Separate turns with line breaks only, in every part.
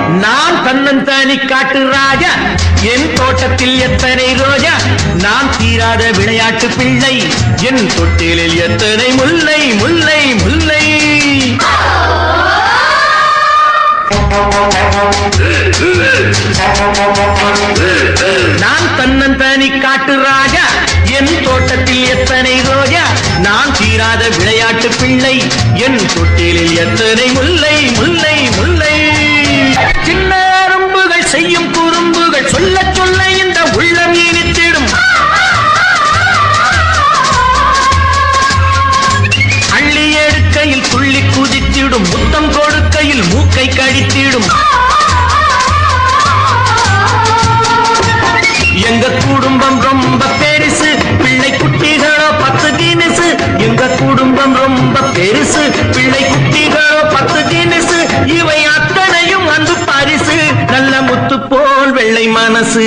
நான் தன்னந்தானி காட்டு ராஜா என் தோட்டத்தில் எத்தனை ரோஜா நான் தீராத விளையாட்டு பிள்ளை என் தொட்டிலில் எத்தனை முல்லை முல்லை முல்லை நான் தன்னந்தானி காட்டு ராஜா என் தோட்டத்தில் எத்தனை ரோஜா நான் தீராத விளையாட்டு பிள்ளை என் தொட்டிலில் எத்தனை முல்லை முல்லை முல்லை சின்ன அரும்புகள் செய்யும் குறும்புகள் சொல்ல சொல்ல இந்த உள்ளம் இனித்திடும் அள்ளி எடுக்கையில் துள்ளி குதித்திடும் முத்தம் கொடுக்கையில் மூக்கை கடித்திடும் எங்க குடும்பம் ரொம்ப பெருசு பிள்ளை குட்டிகளோ பத்து தினசு எங்க குடும்பம் ரொம்ப பெருசு பிள்ளை குட்டிகளோ பத்து தினசு இவை அத்தனையும் வந்து பரிசு நல்ல முத்து போல் வெள்ளை மனசு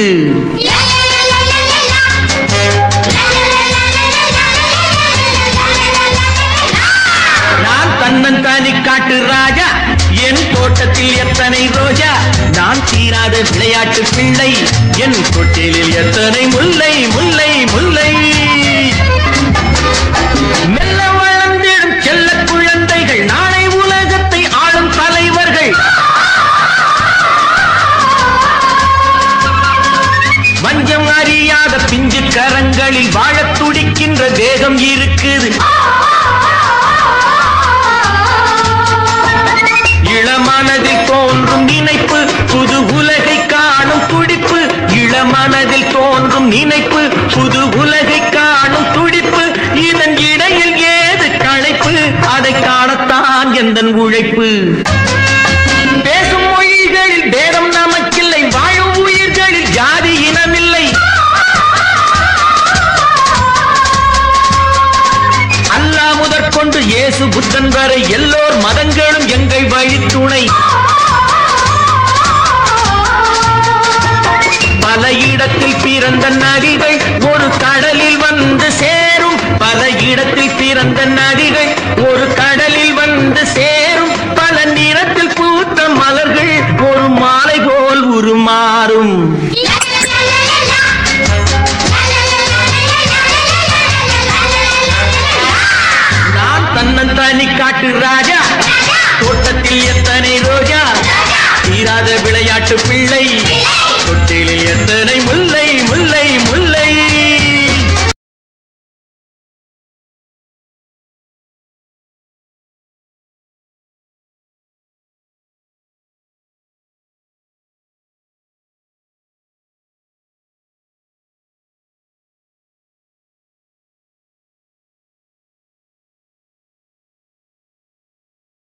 நான் தன்னந்தானி காட்டு ராஜா என் தோட்டத்தில் எத்தனை ரோஜா நான் தீராத விளையாட்டு பிள்ளை என் தொட்டிலில் எத்தனை முல்லை முல்லை முல்லை மெல்ல வளர்ந்திடும் செல்ல குழந்தைகள் நாளை உலகத்தை ஆளும் தலைவர்கள் வஞ்சம் அறியாத பிஞ்சு கரங்களில் வாழத் துடிக்கின்ற வேகம் இருக்குது இளமனதில் தோன்றும் நினைப்பு புது உலகை காணும் துடிப்பு இளமனதில் தோன்றும் நினைப்பு புது உலகை காணும் துடிப்பு இதன் இடையில் ஏது களைப்பு அதை காணத்தான் எந்தன் உழைப்பு பேசும் மொழிகளில் பேதம் நமக்கில்லை வாழும் உயிர்களில் ஜாதி இனமில்லை அல்லா முதற்கொண்டு இயேசு புத்தன் வரை எல்லோர் மதங்களும் எங்கள் வழித்துணை பல இடத்தில் பிறந்த நதிகள் ஒரு கடலில் வந்து சேரும் பல இடத்தில் பிறந்த நதிகள் ஒரு கடலில் வந்து சேரும் பல நிறத்தில் பூத்த மலர்கள் ஒரு மாலை போல் உருமாறும் நான் தன்னந்தானி காட்டு ராஜா தோட்டத்தில் எத்தனை ரோஜா தீராத விளையாட்டு பிள்ளை தொட்டிலில் எத்தனை முல்லை